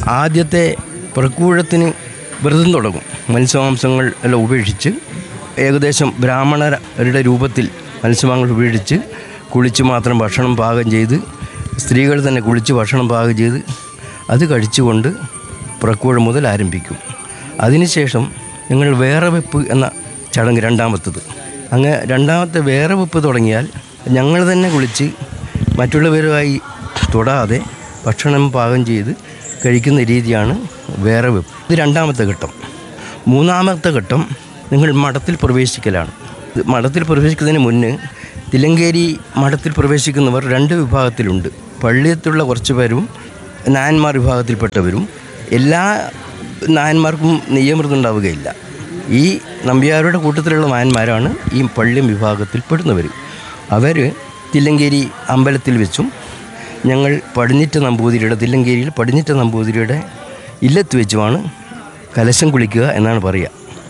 ആദ്യത്തെ പ്രക്കൂഴത്തിന് വ്രതം തുടങ്ങും മത്സ്യമാംസങ്ങൾ എല്ലാം ഉപേക്ഷിച്ച് ഏകദേശം ബ്രാഹ്മണരുടെ രൂപത്തിൽ മത്സ്യമാംസങ്ങൾ ഉപേക്ഷിച്ച് കുളിച്ച് മാത്രം ഭക്ഷണം പാകം ചെയ്ത് സ്ത്രീകൾ തന്നെ കുളിച്ച് ഭക്ഷണം പാകം ചെയ്ത് അത് കഴിച്ചുകൊണ്ട് പ്രക്കൂഴം മുതൽ ആരംഭിക്കും അതിനുശേഷം ഞങ്ങൾ വേറെ വെപ്പ് എന്ന ചടങ്ങ് രണ്ടാമത്തത് അങ്ങ് രണ്ടാമത്തെ വേറെ വെപ്പ് തുടങ്ങിയാൽ ഞങ്ങൾ തന്നെ കുളിച്ച് മറ്റുള്ളവരുമായി തൊടാതെ ഭക്ഷണം പാകം ചെയ്ത് കഴിക്കുന്ന രീതിയാണ് വേറെ വെപ്പ് ഇത് രണ്ടാമത്തെ ഘട്ടം മൂന്നാമത്തെ ഘട്ടം നിങ്ങൾ മഠത്തിൽ പ്രവേശിക്കലാണ് ഇത് മഠത്തിൽ പ്രവേശിക്കുന്നതിന് മുന്നേ തിലങ്കേരി മഠത്തിൽ പ്രവേശിക്കുന്നവർ രണ്ട് വിഭാഗത്തിലുണ്ട് പള്ളിയത്തുള്ള കുറച്ച് പേരും നായന്മാർ വിഭാഗത്തിൽപ്പെട്ടവരും എല്ലാ നായന്മാർക്കും നെയ്യമൃതം ഉണ്ടാവുകയില്ല ഈ നമ്പ്യാരുടെ കൂട്ടത്തിലുള്ള നായന്മാരാണ് ഈ പള്ളിയം വിഭാഗത്തിൽപ്പെടുന്നവർ അവർ തില്ലങ്കേരി അമ്പലത്തിൽ വെച്ചും ഞങ്ങൾ പടിഞ്ഞിറ്റ നമ്പൂതിരിയുടെ തില്ലങ്കേരിയിൽ പടിഞ്ഞിറ്റ നമ്പൂതിരിയുടെ ഇല്ലത്ത് വെച്ചുമാണ് കലശം കുളിക്കുക എന്നാണ് പറയുക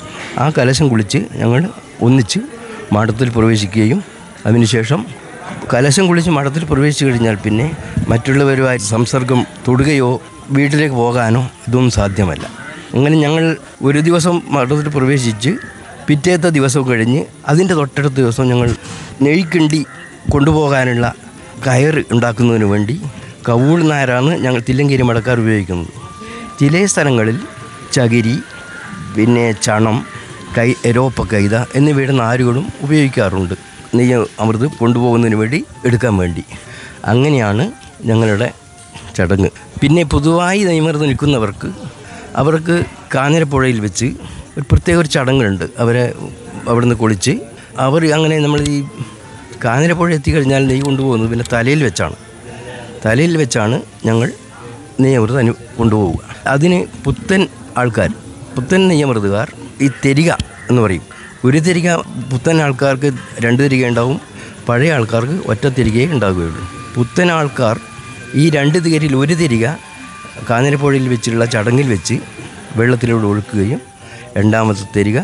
ആ കലശം കുളിച്ച് ഞങ്ങൾ ഒന്നിച്ച് മഠത്തിൽ പ്രവേശിക്കുകയും അതിനുശേഷം കലശം കുളിച്ച് മഠത്തിൽ പ്രവേശിച്ചു കഴിഞ്ഞാൽ പിന്നെ മറ്റുള്ളവരുമായി സംസർഗം തൊടുകയോ വീട്ടിലേക്ക് പോകാനോ ഇതൊന്നും സാധ്യമല്ല അങ്ങനെ ഞങ്ങൾ ഒരു ദിവസം മഠത്തിൽ പ്രവേശിച്ച് പിറ്റേത്തെ ദിവസം കഴിഞ്ഞ് അതിൻ്റെ തൊട്ടടുത്ത ദിവസം ഞങ്ങൾ നെയ്ക്കിണ്ടി കൊണ്ടുപോകാനുള്ള കയർ ഉണ്ടാക്കുന്നതിന് വേണ്ടി കവൂൾ നായരാണ് ഞങ്ങൾ തില്ലങ്കേരി മടക്കാർ ഉപയോഗിക്കുന്നത് ചില സ്ഥലങ്ങളിൽ ചകിരി പിന്നെ ചണം കൈ എരോപ്പ കൈത എന്നിവയുടെ നാരുകളും ഉപയോഗിക്കാറുണ്ട് നെയ്യ് അമൃത് കൊണ്ടുപോകുന്നതിന് വേണ്ടി എടുക്കാൻ വേണ്ടി അങ്ങനെയാണ് ഞങ്ങളുടെ ചടങ്ങ് പിന്നെ പൊതുവായി നെയ്മൃത് നിൽക്കുന്നവർക്ക് അവർക്ക് കാഞ്ഞിരപ്പുഴയിൽ വെച്ച് ഒരു പ്രത്യേക ഒരു ചടങ്ങുണ്ട് അവരെ അവിടുന്ന് കുളിച്ച് അവർ അങ്ങനെ നമ്മൾ ഈ കാഞ്ഞിരപ്പുഴ എത്തിക്കഴിഞ്ഞാൽ നെയ്യ് കൊണ്ടുപോകുന്നത് പിന്നെ തലയിൽ വെച്ചാണ് തലയിൽ വെച്ചാണ് ഞങ്ങൾ നെയ്യമൃത് അനു കൊണ്ടുപോവുക അതിന് പുത്തൻ ആൾക്കാർ പുത്തൻ നെയ്യമൃതുകാർ ഈ തെരിക എന്ന് പറയും ഒരു തിരിക പുത്തൻ ആൾക്കാർക്ക് രണ്ട് തിരിക ഉണ്ടാവും പഴയ ആൾക്കാർക്ക് ഒറ്റ തിരികയെ ഉണ്ടാവുകയുള്ളൂ പുത്തൻ ആൾക്കാർ ഈ രണ്ട് തികരിൽ ഒരു തിരിക കാഞ്ഞിരപ്പുഴയിൽ വെച്ചുള്ള ചടങ്ങിൽ വെച്ച് വെള്ളത്തിലൂടെ ഒഴുക്കുകയും രണ്ടാമത്തെ തിരിക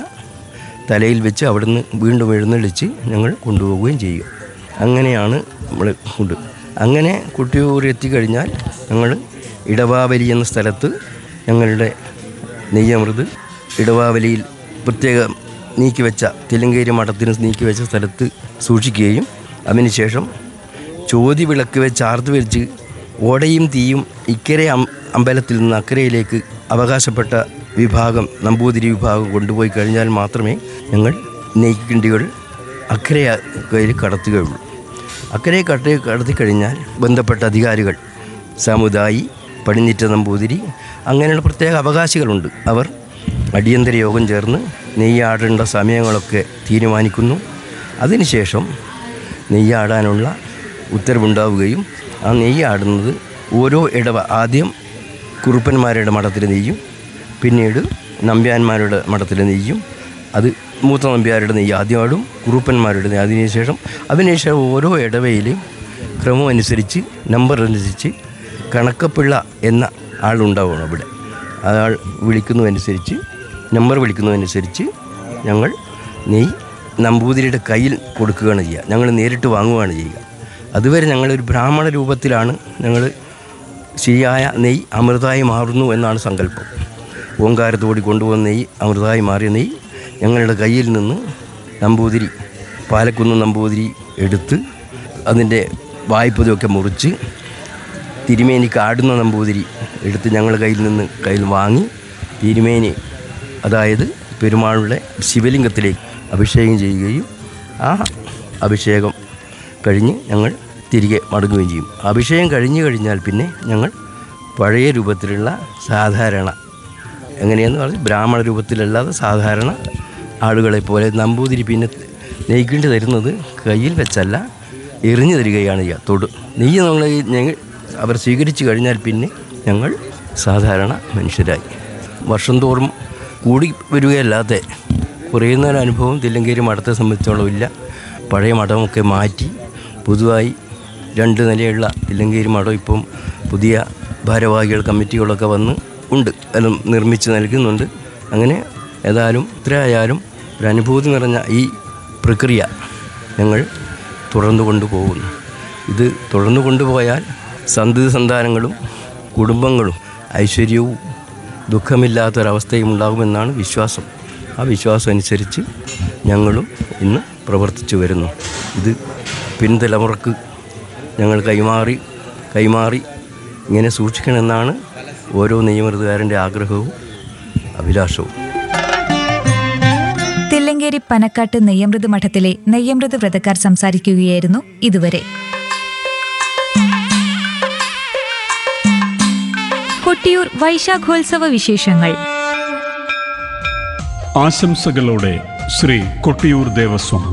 തലയിൽ വെച്ച് അവിടുന്ന് വീണ്ടും എഴുന്നള്ളിച്ച് ഞങ്ങൾ കൊണ്ടുപോവുകയും ചെയ്യും അങ്ങനെയാണ് നമ്മൾ കൊണ്ട് അങ്ങനെ കുട്ടിയൂർ എത്തിക്കഴിഞ്ഞാൽ ഞങ്ങൾ ഇടവാവലി എന്ന സ്ഥലത്ത് ഞങ്ങളുടെ നെയ്യമൃത് ഇടവാവലിയിൽ പ്രത്യേകം നീക്കി വെച്ച തെലുങ്കേരി മഠത്തിന് നീക്കി വെച്ച സ്ഥലത്ത് സൂക്ഷിക്കുകയും അതിനുശേഷം ചോതി വിളക്ക് വെച്ച് ആർത്ത് വെച്ച് ഓടയും തീയും ഇക്കരെ അം അമ്പലത്തിൽ നിന്ന് അക്കരയിലേക്ക് അവകാശപ്പെട്ട വിഭാഗം നമ്പൂതിരി വിഭാഗം കൊണ്ടുപോയി കഴിഞ്ഞാൽ മാത്രമേ ഞങ്ങൾ നെയ്ക്കിണ്ടികൾ അക്കരെ കയ്യിൽ കടത്തുകയുള്ളൂ അക്കരെ കടത്തി കടത്തിക്കഴിഞ്ഞാൽ ബന്ധപ്പെട്ട അധികാരികൾ സമുദായി പടിഞ്ഞിറ്റ നമ്പൂതിരി അങ്ങനെയുള്ള പ്രത്യേക അവകാശികളുണ്ട് അവർ അടിയന്തര യോഗം ചേർന്ന് നെയ്യാടേണ്ട സമയങ്ങളൊക്കെ തീരുമാനിക്കുന്നു അതിനുശേഷം നെയ്യാടാനുള്ള ഉത്തരവുണ്ടാവുകയും ആ നെയ്യാടുന്നത് ഓരോ ഇടവ ആദ്യം കുറുപ്പന്മാരുടെ മഠത്തിൽ നെയ്യും പിന്നീട് നമ്പ്യാന്മാരുടെ മഠത്തിൽ നെയ്യും അത് മൂത്ത നമ്പ്യാരുടെ നെയ്യ് ആദ്യം ആടും കുറുപ്പന്മാരുടെ നെയ്യ് അതിനുശേഷം അതിനുശേഷം ഓരോ ഇടവയിലെയും ക്രമം അനുസരിച്ച് നമ്പർ അനുസരിച്ച് കണക്കപ്പിള്ള എന്ന ആളുണ്ടാവണം അവിടെ അയാൾ വിളിക്കുന്നതനുസരിച്ച് നമ്പർ വിളിക്കുന്നതനുസരിച്ച് ഞങ്ങൾ നെയ്യ് നമ്പൂതിരിയുടെ കയ്യിൽ കൊടുക്കുകയാണ് ചെയ്യുക ഞങ്ങൾ നേരിട്ട് വാങ്ങുകയാണ് ചെയ്യുക അതുവരെ ഞങ്ങളൊരു ബ്രാഹ്മണ രൂപത്തിലാണ് ഞങ്ങൾ ശരിയായ നെയ്യ് അമൃതായി മാറുന്നു എന്നാണ് സങ്കല്പം ഓങ്കാരത്തോടി കൊണ്ടുവന്ന നെയ്യ് അമൃതായി മാറിയ നെയ്യ് ഞങ്ങളുടെ കയ്യിൽ നിന്ന് നമ്പൂതിരി പാലക്കുന്ന് നമ്പൂതിരി എടുത്ത് അതിൻ്റെ വായ്പതൊക്കെ മുറിച്ച് തിരുമേനിക്ക് ആടുന്ന നമ്പൂതിരി എടുത്ത് ഞങ്ങൾ കയ്യിൽ നിന്ന് കയ്യിൽ വാങ്ങി തിരുമേനി അതായത് പെരുമാളുടെ ശിവലിംഗത്തിലേക്ക് അഭിഷേകം ചെയ്യുകയും ആ അഭിഷേകം കഴിഞ്ഞ് ഞങ്ങൾ തിരികെ മടങ്ങുകയും ചെയ്യും അഭിഷേകം കഴിഞ്ഞു കഴിഞ്ഞാൽ പിന്നെ ഞങ്ങൾ പഴയ രൂപത്തിലുള്ള സാധാരണ എങ്ങനെയെന്ന് പറഞ്ഞാൽ ബ്രാഹ്മണ രൂപത്തിലല്ലാതെ സാധാരണ ആളുകളെ പോലെ നമ്പൂതിരി പിന്നെ നെയ്ക്കിണ്ടി തരുന്നത് കയ്യിൽ വെച്ചല്ല എറിഞ്ഞു തരികയാണ് ചെയ്യുക തൊട് നെയ്യ് നമ്മൾ ഞങ്ങൾ അവർ സ്വീകരിച്ചു കഴിഞ്ഞാൽ പിന്നെ ഞങ്ങൾ സാധാരണ മനുഷ്യരായി വർഷം തോറും കൂടി വരികയല്ലാതെ കുറയുന്ന അനുഭവം തില്ലങ്കേരി മഠത്തെ സംബന്ധിച്ചോളം ഇല്ല പഴയ മഠമൊക്കെ മാറ്റി പുതുതായി രണ്ട് നിലയുള്ള തില്ലങ്കേരി മഠം ഇപ്പം പുതിയ ഭാരവാഹികൾ കമ്മിറ്റികളൊക്കെ വന്ന് ഉണ്ട് എല്ലാം നിർമ്മിച്ച് നൽകുന്നുണ്ട് അങ്ങനെ ഏതായാലും ഇത്രയായാലും ഒരു അനുഭൂതി നിറഞ്ഞ ഈ പ്രക്രിയ ഞങ്ങൾ തുടർന്നു കൊണ്ടുപോകുന്നു ഇത് തുടർന്നു കൊണ്ടുപോയാൽ സന്തതി സന്താനങ്ങളും കുടുംബങ്ങളും ഐശ്വര്യവും ദുഃഖമില്ലാത്തൊരവസ്ഥയും ഉണ്ടാകുമെന്നാണ് വിശ്വാസം ആ വിശ്വാസം അനുസരിച്ച് ഞങ്ങളും ഇന്ന് പ്രവർത്തിച്ചു വരുന്നു ഇത് പിൻതലമുറക്ക് ഞങ്ങൾ കൈമാറി കൈമാറി ഇങ്ങനെ സൂക്ഷിക്കണമെന്നാണ് ഓരോ നിയമൃതകാരൻ്റെ ആഗ്രഹവും അഭിലാഷവും തില്ലങ്കേരി പനക്കാട്ട് നെയ്യമൃത് മഠത്തിലെ നെയ്യമൃത് വ്രതക്കാർ സംസാരിക്കുകയായിരുന്നു ഇതുവരെ കൊട്ടിയൂർ വൈശാഖോത്സവ വിശേഷങ്ങൾ ആശംസകളോടെ ശ്രീ കൊട്ടിയൂർ ദേവസ്വം